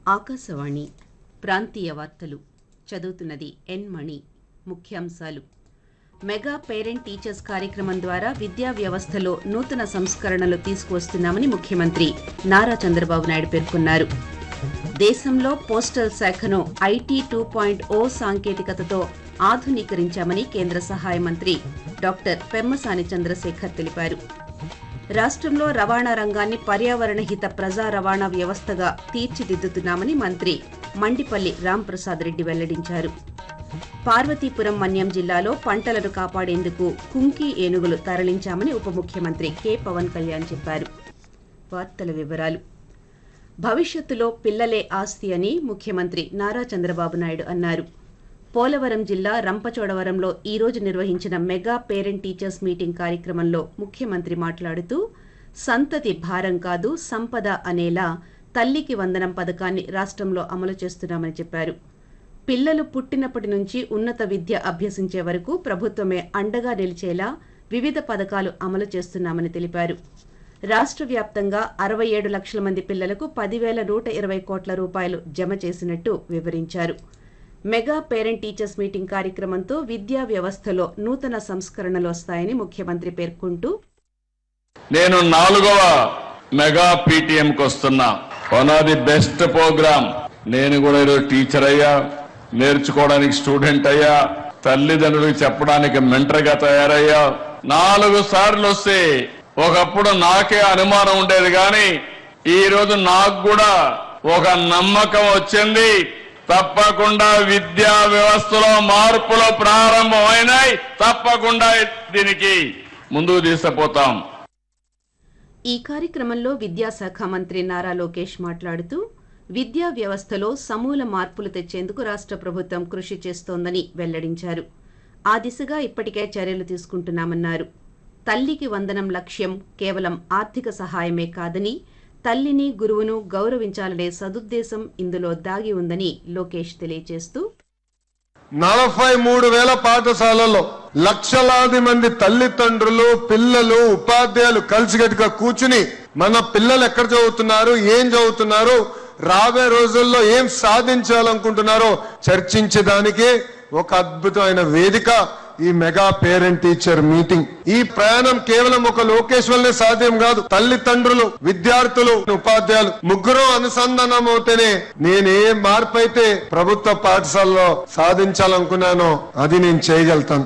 ఆకాశవాణి ప్రాంతీయ వార్తలు చదువుతున్నది ఎన్ మణి ముఖ్యాంశాలు మెగా పేరెంట్ టీచర్స్ కార్యక్రమం ద్వారా విద్యా వ్యవస్థలో నూతన సంస్కరణలు తీసుకువస్తున్నామని ముఖ్యమంత్రి నారా చంద్రబాబు నాయుడు పేర్కొన్నారు దేశంలో పోస్టల్ శాఖను ఐటీ టూ పాయింట్ ఓ సాంకేతికతతో ఆధునీకరించామని కేంద్ర సహాయ మంత్రి డాక్టర్ పెమ్మసాని చంద్రశేఖర్ తెలిపారు రాష్ట్రంలో రవాణా రంగాన్ని పర్యావరణ హిత ప్రజా రవాణా వ్యవస్థగా తీర్చిదిద్దుతున్నామని మంత్రి మండిపల్లి రాంప్రసాద్ రెడ్డి వెల్లడించారు పార్వతీపురం మన్యం జిల్లాలో పంటలను కాపాడేందుకు కుంకి ఏనుగులు తరలించామని ఉప ముఖ్యమంత్రి కె పవన్ కళ్యాణ్ చెప్పారు వార్తల వివరాలు భవిష్యత్తులో పిల్లలే ఆస్తి అని ముఖ్యమంత్రి నారా చంద్రబాబు నాయుడు అన్నారు పోలవరం జిల్లా రంపచోడవరంలో ఈ రోజు నిర్వహించిన మెగా పేరెంట్ టీచర్స్ మీటింగ్ కార్యక్రమంలో ముఖ్యమంత్రి మాట్లాడుతూ సంతతి భారం కాదు సంపద అనేలా తల్లికి వందనం పథకాన్ని రాష్ట్రంలో అమలు చేస్తున్నామని చెప్పారు పిల్లలు పుట్టినప్పటి నుంచి ఉన్నత విద్య అభ్యసించే వరకు ప్రభుత్వమే అండగా నిలిచేలా వివిధ పథకాలు అమలు చేస్తున్నామని తెలిపారు రాష్ట్ర వ్యాప్తంగా అరవై ఏడు లక్షల మంది పిల్లలకు పదివేల నూట ఇరవై కోట్ల రూపాయలు జమ చేసినట్టు వివరించారు మెగా పేరెంట్ టీచర్స్ మీటింగ్ కార్యక్రమంతో విద్యా వ్యవస్థలో నూతన సంస్కరణలు వస్తాయని ముఖ్యమంత్రి పేర్కొంటూ నేను నాలుగవ మెగా పీటీఎంకి వస్తున్నా one of the best program నేను కూడా ఈరోజు టీచర్ అయ్యా నేర్చుకోవడానికి స్టూడెంట్ అయ్యా తల్లిదండ్రులకు చెప్పడానికి మెంటర్గా తయారయ్యా నాలుగు సార్లు వస్తే ఒకప్పుడు నాకే అనుమానం ఉండేది కానీ ఈ రోజు నాకు కూడా ఒక నమ్మకం వచ్చింది తప్పకుండా విద్యా వ్యవస్థలో మార్పులు ప్రారంభమైనాయి తప్పకుండా దీనికి ముందుకు తీసుకుపోతాం ఈ కార్యక్రమంలో విద్యాశాఖ మంత్రి నారా లోకేష్ మాట్లాడుతూ విద్యా వ్యవస్థలో సమూల మార్పులు తెచ్చేందుకు రాష్ట్ర ప్రభుత్వం కృషి చేస్తోందని వెల్లడించారు ఆ దిశగా ఇప్పటికే చర్యలు తీసుకుంటున్నామన్నారు తల్లికి వందనం లక్ష్యం కేవలం ఆర్థిక సహాయమే కాదని తల్లిని గురువును గౌరవించాలనే సదుద్దేశం ఇందులో దాగి ఉందని లోకేష్ తెలియజేస్తూ నలభై మూడు వేల పాఠశాలల్లో లక్షలాది మంది తల్లిదండ్రులు పిల్లలు ఉపాధ్యాయులు కలిసికట్టుగా కూర్చుని మన పిల్లలు ఎక్కడ చదువుతున్నారు ఏం చదువుతున్నారు రాబోయే రోజుల్లో ఏం సాధించాలనుకుంటున్నారో చర్చించడానికి ఒక అద్భుతమైన వేదిక ఈ మెగా పేరెంట్ టీచర్ మీటింగ్ ఈ ప్రయాణం కేవలం ఒక లోకేష్ వల్లనే సాధ్యం కాదు తల్లిదండ్రులు విద్యార్థులు ఉపాధ్యాయులు ముగ్గురు అనుసంధానం అవుతేనే నేను ఏ మార్పు అయితే ప్రభుత్వ పాఠశాలలో సాధించాలనుకున్నానో అది నేను చేయగలుగుతాను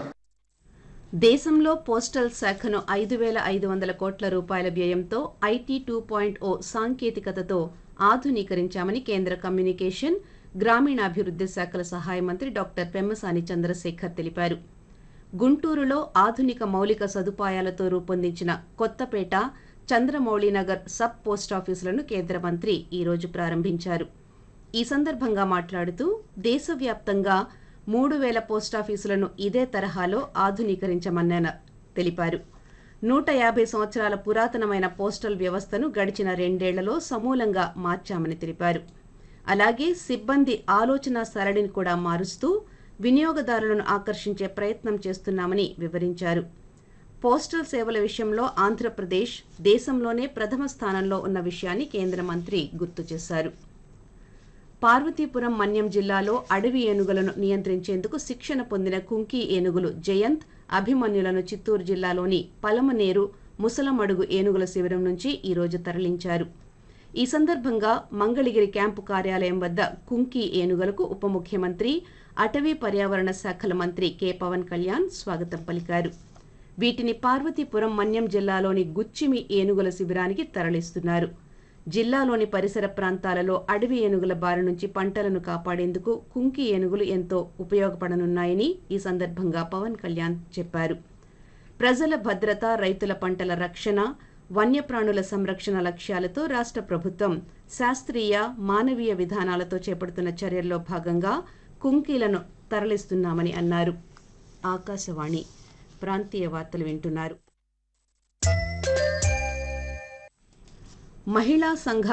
దేశంలో పోస్టల్ శాఖను ఐదు వేల ఐదు వందల కోట్ల రూపాయల వ్యయంతో ఐటీ టూ పాయింట్ ఓ సాంకేతికతతో ఆధునీకరించామని కేంద్ర కమ్యూనికేషన్ గ్రామీణాభివృద్ధి శాఖల సహాయ మంత్రి డాక్టర్ పెమ్మసాని చంద్రశేఖర్ తెలిపారు గుంటూరులో ఆధునిక మౌలిక సదుపాయాలతో రూపొందించిన కొత్తపేట చంద్రమౌళినగర్ సబ్ పోస్టాఫీసులను కేంద్ర మంత్రి ఈ రోజు ప్రారంభించారు ఈ సందర్భంగా మాట్లాడుతూ దేశవ్యాప్తంగా మూడు వేల పోస్టాఫీసులను ఇదే తరహాలో ఆధునీకరించమన్న తెలిపారు నూట యాభై సంవత్సరాల పురాతనమైన పోస్టల్ వ్యవస్థను గడిచిన రెండేళ్లలో సమూలంగా మార్చామని తెలిపారు అలాగే సిబ్బంది ఆలోచన సరళిని కూడా మారుస్తూ వినియోగదారులను ఆకర్షించే ప్రయత్నం చేస్తున్నామని వివరించారు పోస్టల్ సేవల విషయంలో ఆంధ్రప్రదేశ్ దేశంలోనే ప్రథమ స్థానంలో ఉన్న విషయాన్ని కేంద్ర మంత్రి గుర్తు చేశారు పార్వతీపురం మన్యం జిల్లాలో అడవి ఏనుగులను నియంత్రించేందుకు శిక్షణ పొందిన కుంకి ఏనుగులు జయంత్ అభిమన్యులను చిత్తూరు జిల్లాలోని పలమనేరు ముసలమడుగు ఏనుగుల శిబిరం నుంచి ఈ రోజు తరలించారు ఈ సందర్భంగా మంగళగిరి క్యాంపు కార్యాలయం వద్ద కుంకి ఏనుగులకు ఉప ముఖ్యమంత్రి అటవీ పర్యావరణ శాఖల మంత్రి కె పవన్ కళ్యాణ్ స్వాగతం పలికారు వీటిని పార్వతీపురం మన్యం జిల్లాలోని గుచ్చిమి ఏనుగుల శిబిరానికి తరలిస్తున్నారు జిల్లాలోని పరిసర ప్రాంతాలలో అడవి ఏనుగుల బారి నుంచి పంటలను కాపాడేందుకు కుంకి ఏనుగులు ఎంతో ఉపయోగపడనున్నాయని ఈ సందర్భంగా పవన్ కళ్యాణ్ చెప్పారు ప్రజల భద్రత రైతుల పంటల రక్షణ వన్యప్రాణుల సంరక్షణ లక్ష్యాలతో రాష్ట్ర ప్రభుత్వం శాస్త్రీయ మానవీయ విధానాలతో చేపడుతున్న చర్యల్లో భాగంగా కుంకీలను తరలిస్తున్నామని అన్నారు ఆకాశవాణి ప్రాంతీయ వార్తలు వింటున్నారు మహిళా సంఘ